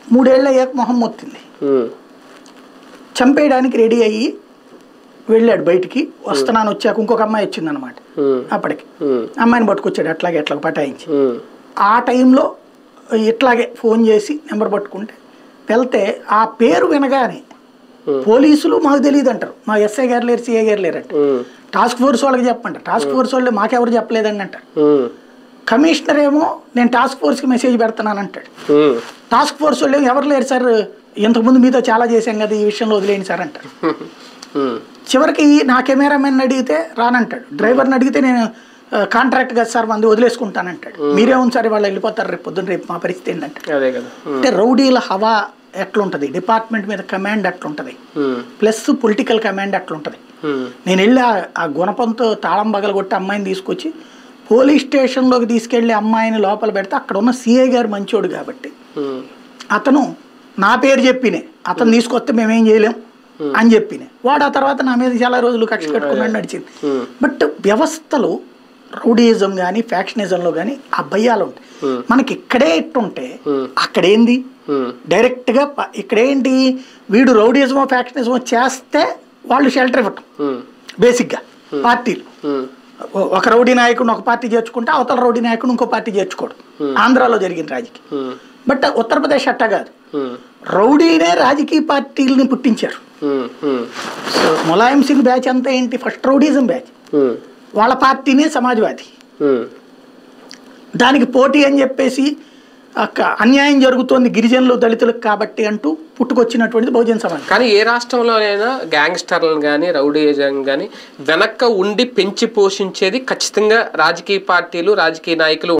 మూడేళ్ళు అయ్యాక మొహం మొత్తింది ఉమ్, చంపేయడానికి రెడీ అయ్యి వెళ్ళాడు బయటికి వస్తున్నాను వచ్చాక ఇంకొక అమ్మాయి వచ్చిందనమాట ఉమ్, అప్పటికి ఉమ్, అమ్మాయిని పట్టుకొచ్చాడు అట్లాగే అట్లా పటాయించి ఉమ్, ఆ టైంలో ఇట్లాగే ఫోన్ చేసి నెంబర్ పట్టుకుంటే వెళ్తే ఆ పేరు వినగానే పోలీసులు మాకు తెలియదు అంటారు మా ఎస్ఐ గారు లేరు సిఐ గారు లేరు అంటారు ఉమ్, టాస్క్ ఫోర్స్ వాళ్ళకి చెప్పంటారు టాస్క్ ఫోర్స్ వాళ్ళు మాకెవరు చెప్పలేదండి అంటారు ఉమ్, కమిషనర్ ఏమో నేను టాస్క్ ఫోర్స్కి మెసేజ్ పెడుతున్నాను అంటాడు ఉమ్, టాస్క్ ఫోర్స్ వాళ్ళు ఏమో ఎవరు లేరు సార్ ఇంతకుముందు మీతో చాలా చేశాం కదా ఈ విషయంలో వదిలేయండి సార్ అంటారు ఉమ్, చివరికి నా కెమెరామెన్ అడిగితే రానంటాడు డ్రైవర్ని అడిగితే నేను ఆ, కాంట్రాక్ట్ కదా సార్ మంది వదిలేసుకుంటానంటాడు మీరేముంది సార్ వాళ్ళు వెళ్ళిపోతారు రేపు పొద్దున్న రేపు మా పరిస్థితి ఏంటంటే అదే కదా ఉమ్, అంటే రౌడీల హవా ఎట్లుంటుంది డిపార్ట్మెంట్ మీద కమాండ్ అట్లుంటుంది ఉమ్, ప్లస్ పొలిటికల్ కమాండ్ అట్లుంటుంది ఉమ్, నేను వెళ్ళి ఆ- ఆ గుణపంతో తాళం పగలగొట్టి అమ్మాయిని తీసుకొచ్చి పోలీస్ స్టేషన్లోకి తీసుకెళ్ళి అమ్మాయిని లోపల పెడితే అక్కడ ఉన్న సిఐ గారు మంచోడు కాబట్టి ఉమ్, అతను నా పేరు చెప్పినే అతను తీసుకొస్తే మేమేం చేయలేం అని చెప్పినే వాడు ఆ తర్వాత నా మీద చాలా రోజులు కక్ష కట్టుకున్నాడు నడిచింది ఉమ్, బట్ వ్యవస్థలో రౌడీయిజం కానీ ఫ్యాక్షనిజంలో కానీ ఆ భయాలు ఉంటాయి Hmm. మనకి ఇక్కడే ఎట్టుంటే Hmm. అక్కడేంది ఉమ్, డైరెక్ట్గా ప- ఇక్కడేంటి వీడు రౌడీయిజమో ఫ్యాక్షనిజమో చేస్తే వాళ్ళు షెల్టర్ ఇవ్వటం ఉమ్, బేసిక్గా పార్టీలు ఉమ్, ఓ- ఒక రౌడీ నాయకుడిని ఒక పార్టీ చేర్చుకుంటే అవతల రౌడీ నాయకుడిని ఇంకో పార్టీ చేర్చుకోవడం ఆంధ్రాలో జరిగిన రాజకీయం ఉమ్, బట్ ఉత్తరప్రదేశ్ అట్టా కాదు ఉమ్, రౌడీనే రాజకీయ పార్టీలని పుట్టించారు um, um, so Mulayam Singh batch అంతా ఏంటి ఫస్ట్ రౌడీజం బ్యాచ్ ఉమ్, వాళ్ళ పార్టీనే సమాజ్వాదీ ఉమ్, దానికి పోటీ అని చెప్పేసి అక్క అన్యాయం జరుగుతోంది గిరిజనులు దళితులకు కాబట్టి అంటూ పుట్టుకొచ్చినటువంటిది బహుజన సమాజ్ కానీ ఏ రాష్ట్రంలోనైనా గ్యాంగ్స్టర్లను కానీ రౌడీజం కానీ వెనక్క ఉండి పెంచి పోషించేది ఖచ్చితంగా రాజకీయ పార్టీలు రాజకీయ నాయకులు